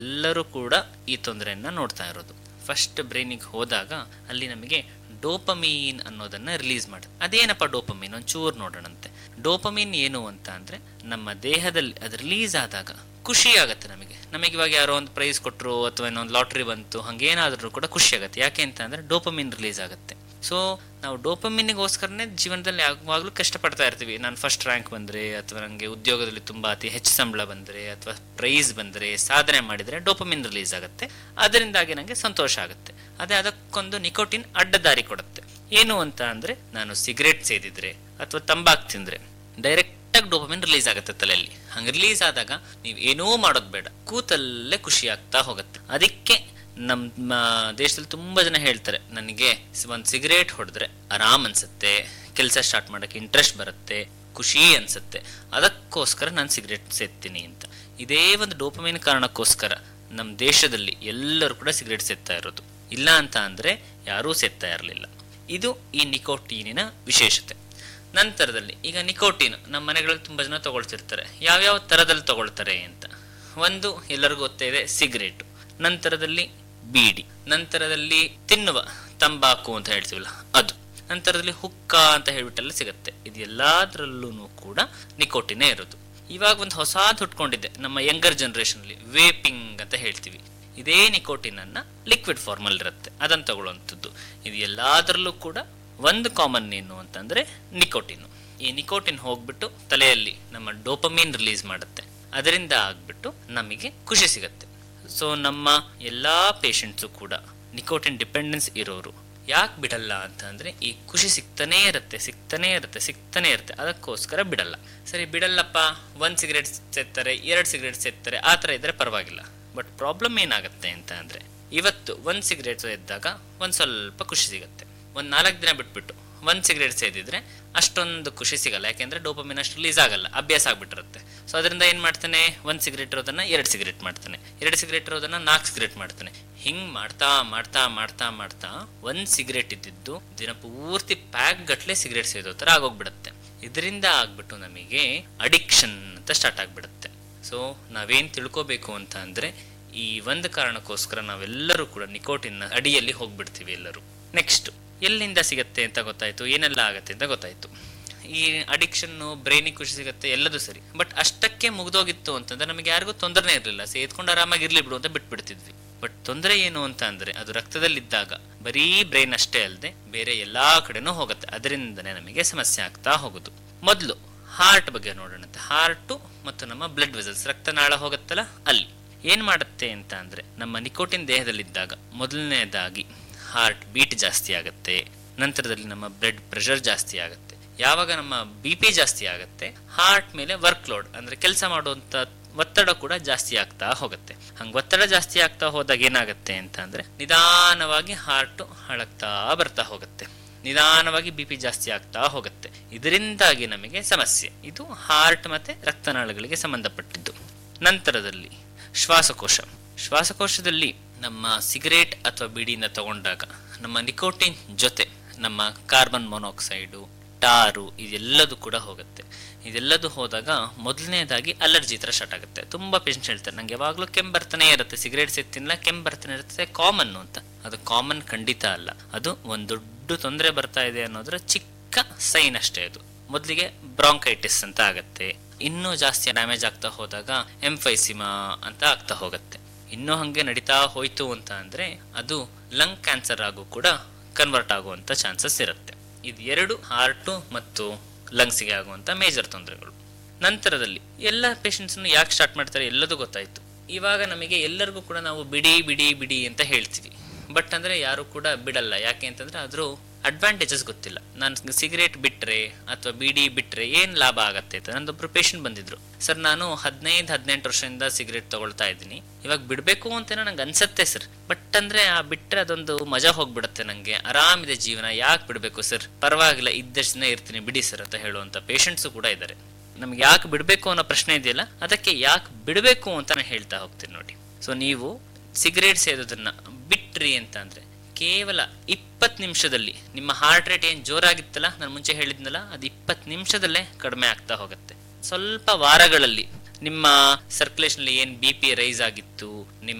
ಎಲ್ಲರೂ ಕೂಡ ಈ ತೊಂದರೆಯನ್ನ ನೋಡ್ತಾ ಇರೋದು ಫಸ್ಟ್ ಬ್ರೈನಿಗೆ ಹೋದಾಗ ಅಲ್ಲಿ ನಮಗೆ ಡೋಪಮೀನ್ ಅನ್ನೋದನ್ನ ರಿಲೀಸ್ ಮಾಡುತ್ತೆ ಅದೇನಪ್ಪ ಡೋಪಮೀನ್ ಒಂಚೂರು ನೋಡೋಣಂತೆ ಡೋಪಮೀನ್ ಏನು ಅಂತ ಅಂದ್ರೆ ನಮ್ಮ ದೇಹದಲ್ಲಿ ಅದು ರಿಲೀಸ್ ಆದಾಗ ಖುಷಿ ಆಗುತ್ತೆ ನಮಗೆ ನಮಗೆ ಇವಾಗ ಯಾರೋ ಒಂದು ಪ್ರೈಸ್ ಕೊಟ್ಟರು ಅಥವಾ ಇನ್ನೊಂದು ಲಾಟ್ರಿ ಬಂತು ಹಂಗೇನಾದ್ರೂ ಕೂಡ ಖುಷಿ ಆಗುತ್ತೆ ಯಾಕೆ ಅಂತ ಅಂದ್ರೆ ಡೋಪಮೀನ್ ರಿಲೀಸ್ ಆಗುತ್ತೆ ಸೊ ನಾವು ಡೋಪಮಿನ್ಗೋಸ್ಕರನೇ ಜೀವನದಲ್ಲಿ ಯಾವಾಗಲೂ ಕಷ್ಟಪಡ್ತಾ ಇರ್ತೀವಿ ನಾನು ಫಸ್ಟ್ ರ್ಯಾಂಕ್ ಬಂದರೆ ಅಥವಾ ನನಗೆ ಉದ್ಯೋಗದಲ್ಲಿ ತುಂಬ ಅತಿ ಹೆಚ್ಚು ಸಂಬಳ ಬಂದರೆ ಅಥವಾ ಪ್ರೈಸ್ ಬಂದರೆ ಸಾಧನೆ ಮಾಡಿದರೆ ಡೋಪಮಿನ್ ರಿಲೀಸ್ ಆಗುತ್ತೆ ಅದರಿಂದಾಗಿ ನನಗೆ ಸಂತೋಷ ಆಗುತ್ತೆ ಅದೇ ಅದಕ್ಕೊಂದು ನಿಕೋಟಿನ್ ಅಡ್ಡದಾರಿ ಕೊಡುತ್ತೆ ಏನು ಅಂತ ಅಂದರೆ ನಾನು ಸಿಗರೇಟ್ ಸೇದಿದ್ರೆ ಅಥವಾ ತಂಬಾಕು ತಿಂದರೆ ಡೈರೆಕ್ಟಾಗಿ ಡೋಪಮಿನ್ ರಿಲೀಸ್ ಆಗುತ್ತೆ ತಲೆಯಲ್ಲಿ ಹಂಗೆ ರಿಲೀಸ್ ಆದಾಗ ನೀವು ಏನೂ ಮಾಡೋದು ಬೇಡ ಕೂತಲ್ಲೇ ಖುಷಿ ಆಗ್ತಾ ಹೋಗುತ್ತೆ ಅದಕ್ಕೆ ನಮ್ಮ ದೇಶದಲ್ಲಿ ತುಂಬಾ ಜನ ಹೇಳ್ತಾರೆ ನನಗೆ ಒಂದು ಸಿಗರೇಟ್ ಹೊಡೆದ್ರೆ ಆರಾಮ್ ಅನ್ಸುತ್ತೆ ಕೆಲಸ ಸ್ಟಾರ್ಟ್ ಮಾಡಕ್ಕೆ ಇಂಟ್ರೆಸ್ಟ್ ಬರುತ್ತೆ ಖುಷಿ ಅನ್ಸುತ್ತೆ ಅದಕ್ಕೋಸ್ಕರ ನಾನು ಸಿಗರೇಟ್ ಸೇದ್ತೀನಿ ಅಂತ ಇದೇ ಒಂದು ಡೋಪಮೈನ್ ಕಾರಣಕ್ಕೋಸ್ಕರ ನಮ್ಮ ದೇಶದಲ್ಲಿ ಎಲ್ಲರೂ ಕೂಡ ಸಿಗರೇಟ್ ಸೇದ್ತಾ ಇರೋದು ಇಲ್ಲ ಅಂತ ಅಂದ್ರೆ ಯಾರೂ ಸೇದ್ತಾ ಇರಲಿಲ್ಲ ಇದು ಈ ನಿಕೋಟೀನಿನ ವಿಶೇಷತೆ ನಂತರದಲ್ಲಿ ಈಗ ನಿಕೋಟಿನ್ ನಮ್ಮ ಮನೆಗಳಲ್ಲಿ ತುಂಬಾ ಜನ ತಗೊಳ್ತಿರ್ತಾರೆ ಯಾವ್ಯಾವ ತರದಲ್ಲಿ ತಗೊಳ್ತಾರೆ ಅಂತ ಒಂದು ಎಲ್ಲರಿಗೂ ಗೊತ್ತೇ ಇದೆ ಸಿಗರೇಟು ನಂತರದಲ್ಲಿ ಬೀಡಿ ನಂತರದಲ್ಲಿ ತಿನ್ನುವ ತಂಬಾಕು ಅಂತ ಹೇಳ್ತೀವಲ್ಲ ಅದು ನಂತರದಲ್ಲಿ ಹುಕ್ಕ ಅಂತ ಹೇಳ್ಬಿಟ್ಟೆಲ್ಲ ಸಿಗುತ್ತೆ ಇದು ಎಲ್ಲದರಲ್ಲೂ ಕೂಡ ನಿಕೋಟಿನೇ ಇರೋದು ಇವಾಗ ಒಂದು ಹೊಸಾದ್ ಹುಟ್ಕೊಂಡಿದೆ ನಮ್ಮ ಯಂಗರ್ ಜನರೇಷನ್ಲಿ ವೇಪಿಂಗ್ ಅಂತ ಹೇಳ್ತೀವಿ ಇದೇ ನಿಕೋಟಿನ್ ಅನ್ನ ಲಿಕ್ವಿಡ್ ಫಾರ್ಮಲ್ ಇರುತ್ತೆ ಅದನ್ನು ತಗೊಳ್ಳುವಂಥದ್ದು ಇದು ಎಲ್ಲದರಲ್ಲೂ ಕೂಡ ಒಂದು ಕಾಮನ್ ಏನು ಅಂತಂದ್ರೆ ನಿಕೋಟಿನ್ ಈ ನಿಕೋಟಿನ್ ಹೋಗ್ಬಿಟ್ಟು ತಲೆಯಲ್ಲಿ ನಮ್ಮ ಡೋಪಮೀನ್ ರಿಲೀಸ್ ಮಾಡುತ್ತೆ ಅದರಿಂದ ಆಗ್ಬಿಟ್ಟು ನಮಗೆ ಖುಷಿ ಸಿಗತ್ತೆ ಸೊ ನಮ್ಮ ಎಲ್ಲಾ ಪೇಷಂಟ್ಸು ಕೂಡ ನಿಕೋಟಿನ್ ಡಿಪೆಂಡೆನ್ಸ್ ಇರೋರು ಯಾಕೆ ಬಿಡಲ್ಲ ಅಂತ ಅಂದ್ರೆ ಈ ಖುಷಿ ಸಿಗ್ತಾನೇ ಇರುತ್ತೆ ಸಿಗ್ತಾನೇ ಇರುತ್ತೆ ಸಿಗ್ತಾನೆ ಇರುತ್ತೆ ಅದಕ್ಕೋಸ್ಕರ ಬಿಡಲ್ಲ ಸರಿ ಬಿಡಲ್ಲಪ್ಪ ಒಂದ್ ಸಿಗರೇಟ್ ಸೇರ್ತಾರೆ ಎರಡು ಸಿಗರೇಟ್ ಸೇರ್ತಾರೆ ಆ ಥರ ಇದ್ರೆ ಪರವಾಗಿಲ್ಲ ಬಟ್ ಪ್ರಾಬ್ಲಮ್ ಏನಾಗುತ್ತೆ ಅಂತ ಅಂದ್ರೆ ಇವತ್ತು ಒಂದ್ ಸಿಗರೇಟ್ ಸೇದಿದಾಗ ಒಂದ್ ಸ್ವಲ್ಪ ಖುಷಿ ಸಿಗುತ್ತೆ ಒಂದ್ ನಾಲ್ಕು ದಿನ ಬಿಟ್ಬಿಟ್ಟು ಒಂದ್ ಸಿಗರೇಟ್ ಸೇದಿದ್ರೆ ಅಷ್ಟೊಂದು ಖುಷಿ ಸಿಗಲ್ಲ ಯಾಕೆಂದ್ರೆ ಡೋಪಮಿನ್ ಅಷ್ಟು ರಿಲೀಸ್ ಆಗಲ್ಲ ಅಭ್ಯಾಸ ಆಗ್ಬಿಟ್ಟಿರುತ್ತೆ ಸೊ ಅದರಿಂದ ಏನ್ ಮಾಡ್ತಾನೆ ಒಂದ್ ಸಿಗರೇಟ್ ಇರೋದನ್ನ ಎರಡು ಸಿಗರೇಟ್ ಮಾಡ್ತಾನೆ ಎರಡು ಸಿಗರೇಟ್ ಇರೋದನ್ನ ನಾಲ್ಕು ಸಿಗರೇಟ್ ಮಾಡ್ತಾನೆ ಹಿಂಗ್ ಮಾಡ್ತಾ ಮಾಡ್ತಾ ಮಾಡ್ತಾ ಮಾಡ್ತಾ ಒಂದ್ ಸಿಗರೇಟ್ ಇದ್ದಿದ್ದು ದಿನ ಪೂರ್ತಿ ಪ್ಯಾಕ್ ಗಟ್ಲೆ ಸಿಗರೇಟ್ ಸೇದೋ ತರ ಆಗೋಗ್ಬಿಡುತ್ತೆ ಇದರಿಂದ ಆಗ್ಬಿಟ್ಟು ನಮಗೆ ಅಡಿಕ್ಷನ್ ಅಂತ ಸ್ಟಾರ್ಟ್ ಆಗ್ಬಿಡುತ್ತೆ ಸೊ ನಾವೇನ್ ತಿಳ್ಕೋಬೇಕು ಅಂತ ಅಂದ್ರೆ ಈ ಒಂದು ಕಾರಣಕ್ಕೋಸ್ಕರ ನಾವೆಲ್ಲರೂ ಕೂಡ ನಿಕೋಟಿನ್ ಅಡಿಯಲ್ಲಿ ಹೋಗ್ಬಿಡ್ತೀವಿ ಎಲ್ಲರೂ ನೆಕ್ಸ್ಟ್ ಎಲ್ಲಿಂದ ಸಿಗತ್ತೆ ಅಂತ ಗೊತ್ತಾಯ್ತು ಏನೆಲ್ಲ ಆಗತ್ತೆ ಅಂತ ಗೊತ್ತಾಯ್ತು ಈ ಅಡಿಕ್ಷನ್ನು ಬ್ರೈನಿಗೆ ಖುಷಿ ಸಿಗುತ್ತೆ ಎಲ್ಲದೂ ಸರಿ ಬಟ್ ಅಷ್ಟಕ್ಕೆ ಮುಗ್ದೋಗಿತ್ತು ಅಂತಂದ್ರೆ ನಮಗೆ ಯಾರಿಗೂ ತೊಂದರೆನೇ ಇರಲಿಲ್ಲ ಸೇದ್ಕೊಂಡು ಆರಾಮಾಗಿ ಇರ್ಲಿ ಬಿಡು ಅಂತ ಬಿಟ್ಬಿಡ್ತಿದ್ವಿ ಬಟ್ ತೊಂದರೆ ಏನು ಅಂತ ಅಂದ್ರೆ ಅದು ರಕ್ತದಲ್ಲಿದ್ದಾಗ ಬರೀ ಬ್ರೈನ್ ಅಷ್ಟೇ ಅಲ್ಲದೆ ಬೇರೆ ಎಲ್ಲಾ ಕಡೆನೂ ಹೋಗುತ್ತೆ ಅದರಿಂದನೇ ನಮಗೆ ಸಮಸ್ಯೆ ಆಗ್ತಾ ಹೋಗುದು ಮೊದಲು ಹಾರ್ಟ್ ಬಗ್ಗೆ ನೋಡೋಣ ಹಾರ್ಟು ಮತ್ತು ನಮ್ಮ ಬ್ಲಡ್ ವೆಸಲ್ಸ್ ರಕ್ತನಾಳ ಹೋಗುತ್ತಲ್ಲ ಅಲ್ಲಿ ಏನ್ ಮಾಡುತ್ತೆ ಅಂತ ಅಂದ್ರೆ ನಮ್ಮ ನಿಕೋಟಿನ್ ದೇಹದಲ್ಲಿದ್ದಾಗ ಮೊದಲನೇದಾಗಿ ಹಾರ್ಟ್ ಬೀಟ್ ಜಾಸ್ತಿ ಆಗುತ್ತೆ ನಂತರದಲ್ಲಿ ನಮ್ಮ ಬ್ಲಡ್ ಪ್ರೆಷರ್ ಜಾಸ್ತಿ ಆಗುತ್ತೆ ಯಾವಾಗ ನಮ್ಮ ಬಿ ಪಿ ಜಾಸ್ತಿ ಆಗುತ್ತೆ ಹಾರ್ಟ್ ಮೇಲೆ ವರ್ಕ್ ಲೋಡ್ ಅಂದ್ರೆ ಕೆಲಸ ಮಾಡುವಂತ ಒತ್ತಡ ಕೂಡ ಜಾಸ್ತಿ ಆಗ್ತಾ ಹೋಗುತ್ತೆ ಹಂಗ ಒತ್ತಡ ಜಾಸ್ತಿ ಆಗ್ತಾ ಹೋದಾಗ ಏನಾಗುತ್ತೆ ಅಂತ ಅಂದ್ರೆ ನಿಧಾನವಾಗಿ ಹಾರ್ಟ್ ಹಳಕ್ತಾ ಬರ್ತಾ ಹೋಗುತ್ತೆ ನಿಧಾನವಾಗಿ ಬಿ ಪಿ ಜಾಸ್ತಿ ಆಗ್ತಾ ಹೋಗುತ್ತೆ ಇದರಿಂದಾಗಿ ನಮಗೆ ಸಮಸ್ಯೆ ಇದು ಹಾರ್ಟ್ ಮತ್ತೆ ರಕ್ತನಾಳಗಳಿಗೆ ಸಂಬಂಧಪಟ್ಟಿದ್ದು ನಂತರದಲ್ಲಿ ಶ್ವಾಸಕೋಶ ಶ್ವಾಸಕೋಶದಲ್ಲಿ ನಮ್ಮ ಸಿಗರೇಟ್ ಅಥವಾ ಬೀಡಿನ ತಗೊಂಡಾಗ ನಮ್ಮ ನಿಕೋಟಿನ್ ಜೊತೆ ನಮ್ಮ ಕಾರ್ಬನ್ ಮೊನಾಕ್ಸೈಡು ಟಾರು ಇದೆಲ್ಲದು ಕೂಡ ಹೋಗುತ್ತೆ ಇದೆಲ್ಲದು ಹೋದಾಗ ಮೊದಲನೇದಾಗಿ ಅಲರ್ಜಿ ತರ ಸ್ಟಾರ್ಟ್ ಆಗುತ್ತೆ ತುಂಬಾ ಪೇಷಂಟ್ ಹೇಳ್ತಾರೆ ನಂಗೆ ಯಾವಾಗಲೂ ಕೆಮ್ಮು ಬರ್ತಾನೆ ಇರುತ್ತೆ ಸಿಗರೇಟ್ ಸೇತಿಲ್ಲ ಕೆಮ್ಮು ಬರ್ತಾನೆ ಇರುತ್ತೆ ಕಾಮನ್ ಅಂತ ಅದು ಕಾಮನ್ ಖಂಡಿತ ಅಲ್ಲ ಅದು ಒಂದು ದೊಡ್ಡ ತೊಂದರೆ ಬರ್ತಾ ಇದೆ ಅನ್ನೋದ್ರ ಚಿಕ್ಕ ಸೈನ್ ಅಷ್ಟೇ ಅದು ಮೊದಲಿಗೆ ಬ್ರಾಂಕೈಟಿಸ್ ಅಂತ ಆಗತ್ತೆ ಇನ್ನೂ ಜಾಸ್ತಿ ಡ್ಯಾಮೇಜ್ ಆಗ್ತಾ ಹೋದಾಗ ಎಂಫೈಸಿಮಾ ಅಂತ ಆಗ್ತಾ ಹೋಗುತ್ತೆ ಇನ್ನೂ ಹಂಗೆ ನಡೀತಾ ಹೋಯ್ತು ಅಂತ ಅಂದ್ರೆ ಅದು ಲಂಗ್ ಕ್ಯಾನ್ಸರ್ ಆಗು ಕೂಡ ಕನ್ವರ್ಟ್ ಆಗುವಂತ ಚಾನ್ಸಸ್ ಇರುತ್ತೆ ಇದು ಎರಡು ಹಾರ್ಟು ಮತ್ತು ಲಂಗ್ಸ್ಗೆ ಆಗುವಂತ ಮೇಜರ್ ತೊಂದರೆಗಳು ನಂತರದಲ್ಲಿ ಎಲ್ಲ ಪೇಷಂಟ್ಸ್ ಯಾಕೆ ಸ್ಟಾರ್ಟ್ ಮಾಡ್ತಾರೆ ಎಲ್ಲದೂ ಗೊತ್ತಾಯ್ತು ಇವಾಗ ನಮಗೆ ಎಲ್ಲರಿಗೂ ಕೂಡ ನಾವು ಬಿಡಿ ಬಿಡಿ ಬಿಡಿ ಅಂತ ಹೇಳ್ತೀವಿ ಬಟ್ ಅಂದ್ರೆ ಯಾರು ಕೂಡ ಬಿಡಲ್ಲ ಯಾಕೆ ಅಂತಂದ್ರೆ ಅದ್ರ ಅಡ್ವಾಂಟೇಜಸ್ ಗೊತ್ತಿಲ್ಲ ನಾನು ಸಿಗರೇಟ್ ಬಿಟ್ರೆ ಅಥವಾ ಬಿಡಿ ಬಿಟ್ರೆ ಏನ್ ಲಾಭ ಆಗತ್ತೆ ಅಂತ ನಂದೊಬ್ರು ಪೇಷಂಟ್ ಬಂದಿದ್ರು ಸರ್ ನಾನು ಹದಿನೈದು ಹದಿನೆಂಟು ವರ್ಷದಿಂದ ಸಿಗರೇಟ್ ತಗೊಳ್ತಾ ಇದ್ದೀನಿ ಇವಾಗ ಬಿಡ್ಬೇಕು ಅಂತ ನಂಗೆ ಅನ್ಸತ್ತೆ ಸರ್ ಬಟ್ ಅಂದ್ರೆ ಆ ಬಿಟ್ರೆ ಅದೊಂದು ಮಜಾ ಹೋಗ್ಬಿಡುತ್ತೆ ನಂಗೆ ಆರಾಮಿದೆ ಜೀವನ ಯಾಕೆ ಬಿಡ್ಬೇಕು ಸರ್ ಪರವಾಗಿಲ್ಲ ಇದ್ದಷ್ಟು ದಿನ ಇರ್ತೀನಿ ಬಿಡಿ ಸರ್ ಅಂತ ಹೇಳುವಂತ ಪೇಷಂಟ್ಸು ಕೂಡ ಇದ್ದಾರೆ ನಮ್ಗೆ ಯಾಕೆ ಬಿಡಬೇಕು ಅನ್ನೋ ಪ್ರಶ್ನೆ ಇದೆಯಲ್ಲ ಅದಕ್ಕೆ ಯಾಕೆ ಬಿಡಬೇಕು ಅಂತ ನಾನು ಹೇಳ್ತಾ ಹೋಗ್ತೀನಿ ನೋಡಿ ಸೊ ನೀವು ಸಿಗರೇಟ್ ಸೇದೋದನ್ನ ಬಿಟ್ರಿ ಅಂತ ಅಂದ್ರೆ ಕೇವಲ ಇಪ್ಪತ್ತು ನಿಮಿಷದಲ್ಲಿ ನಿಮ್ಮ ಹಾರ್ಟ್ ರೇಟ್ ಏನು ಜೋರಾಗಿತ್ತಲ್ಲ ನಾನು ಮುಂಚೆ ಹೇಳಿದ್ನಲ್ಲ ಅದು ಇಪ್ಪತ್ತು ನಿಮಿಷದಲ್ಲೇ ಕಡಿಮೆ ಆಗ್ತಾ ಹೋಗುತ್ತೆ ಸ್ವಲ್ಪ ವಾರಗಳಲ್ಲಿ ನಿಮ್ಮ ಸರ್ಕ್ಯುಲೇಷನ್ ಏನ್ ಬಿ ಪಿ ರೈಸ್ ಆಗಿತ್ತು ನಿಮ್ಮ